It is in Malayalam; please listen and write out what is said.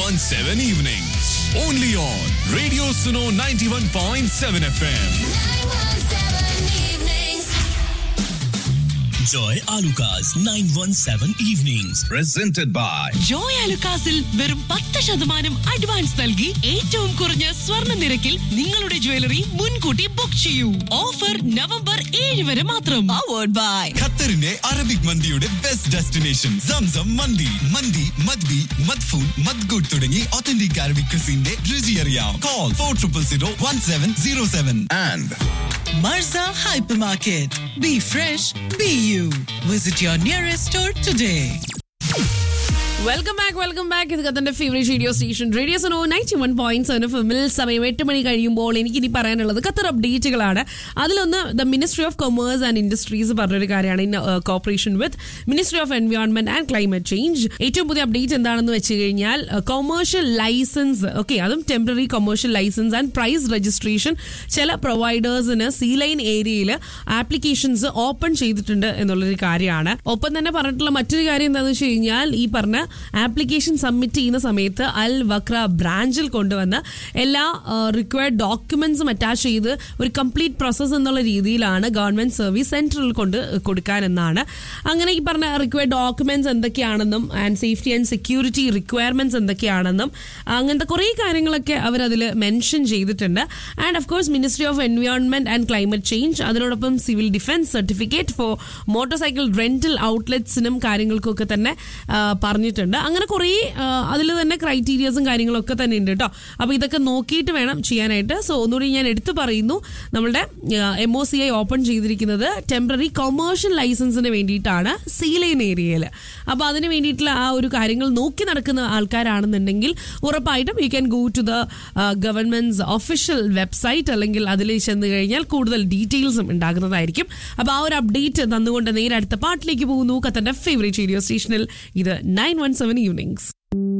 917 evenings. Only on Radio Suno 91.7 FM. Joy Alukas 917 Evenings. Presented by Joy അലുക്കാസിൽ വെറും പത്ത് ശതമാനം അഡ്വാൻസ് നൽകി ഏറ്റവും കുറഞ്ഞ സ്വർണ്ണ നിരക്കിൽ നിങ്ങളുടെ ജ്വല്ലറി മുൻകൂട്ടി ബുക്ക് ചെയ്യൂ ഓഫർ നവംബർ ഏഴ് വരെ മാത്രം പവേർഡ് ബൈ ഖത്തറിന്റെ അറബിക് മന്തിയുടെ ബെസ്റ്റ് ഡെസ്റ്റിനേഷൻ സംസം മന്തി മന്തി മദ്ബി മദ്ഫൂൻ മദ്ഗുഡ് തുടങ്ങി ഒത്തന്റിക് അറബിക് ക്രിസിന്റെ രുചി അറിയാം call four triple zero one seven zero seven and Marza Hypermarket. Be fresh, be you. Visit your nearest store today. Welcome back welcome back ഇത് കത്തന്റെ favourite radio station radio Suno ninety one point seven ഫിമിൽ സമയം എട്ട് മണി കഴിയുമ്പോൾ എനിക്ക് ഇനി പറയാനുള്ളത് ഖത്തർ അപ്ഡേറ്റുകളാണ് അതിലൊന്ന് the ministry of commerce and industries പറഞ്ഞൊരു കാര്യമാണ് in cooperation with ministry of environment and climate change ഏറ്റവും പുതിയ അപ്ഡേറ്റ് എന്താണെന്ന് വെച്ച് കഴിഞ്ഞാൽ കൊമേഴ്ഷ്യൽ ലൈസൻസ് ഓക്കെ അതും temporary commercial licence and price registration ചില പ്രൊവൈഡേഴ്സിന് സീ ലൈൻ ഏരിയയിൽ ആപ്ലിക്കേഷൻസ് ഓപ്പൺ ചെയ്തിട്ടുണ്ട് എന്നുള്ളൊരു കാര്യമാണ് ഒപ്പം തന്നെ പറഞ്ഞിട്ടുള്ള മറ്റൊരു കാര്യം എന്താണെന്ന് വെച്ച് കഴിഞ്ഞാൽ ഈ പറഞ്ഞ ആപ്ലിക്കേഷൻ സബ്മിറ്റ് ചെയ്യുന്ന സമയത്ത് അൽ വക്ര ബ്രാഞ്ചിൽ കൊണ്ടുവന്ന് എല്ലാ റിക്വയർഡ് ഡോക്യുമെന്റ്സും അറ്റാച്ച് ചെയ്ത് ഒരു കംപ്ലീറ്റ് പ്രോസസ്സ് എന്നുള്ള രീതിയിലാണ് ഗവൺമെന്റ് സർവീസ് സെന്ററിൽ കൊണ്ട് കൊടുക്കാനെന്നാണ് അങ്ങനെ ഈ പറഞ്ഞ റിക്വയർഡ് ഡോക്യുമെന്റ്സ് എന്തൊക്കെയാണെന്നും and safety and security requirements എന്തൊക്കെയാണെന്നും അങ്ങനത്തെ കുറേ കാര്യങ്ങളൊക്കെ അവരതിൽ മെൻഷൻ ചെയ്തിട്ടുണ്ട് and of course ministry of environment and climate change അതിനോടൊപ്പം civil defence certificate for motorcycle rental ഔട്ട്ലെറ്റ്സിനും കാര്യങ്ങൾക്കൊക്കെ തന്നെ ആ, പറഞ്ഞിട്ടുണ്ട് അങ്ങനെ കുറേ അതിൽ തന്നെ ക്രൈറ്റീരിയസും കാര്യങ്ങളൊക്കെ തന്നെ ഉണ്ട് കേട്ടോ അപ്പോൾ ഇതൊക്കെ നോക്കിയിട്ട് വേണം ചെയ്യാനായിട്ട് സോ ഒന്നുകൂടി ഞാൻ എടുത്തു പറയുന്നു നമ്മളുടെ M O C I open ചെയ്തിരിക്കുന്നത് ടെമ്പററി കൊമേഴ്ഷ്യൽ ലൈസൻസിന് വേണ്ടിയിട്ടാണ് സീലൈൻ ഏരിയയിൽ അപ്പോൾ അതിന് വേണ്ടിയിട്ടുള്ള ആ ഒരു കാര്യങ്ങൾ നോക്കി നടക്കുന്ന ആൾക്കാരാണെന്നുണ്ടെങ്കിൽ ഉറപ്പായിട്ടും you can go to the government official website അല്ലെങ്കിൽ അതിൽ ചെന്ന് കഴിഞ്ഞാൽ കൂടുതൽ ഡീറ്റെയിൽസും ഉണ്ടാകുന്നതായിരിക്കും അപ്പോൾ ആ ഒരു അപ്ഡേറ്റ് തന്നുകൊണ്ട് നേരെ അടുത്ത പാട്ടിലേക്ക് പോകുന്നു കത്തന്റെ ഫേവറേറ്റ് റേഡിയോ സ്റ്റേഷനിൽ ഇത് നയൻ വൺ സെവൻ ഈവനിങ്സ്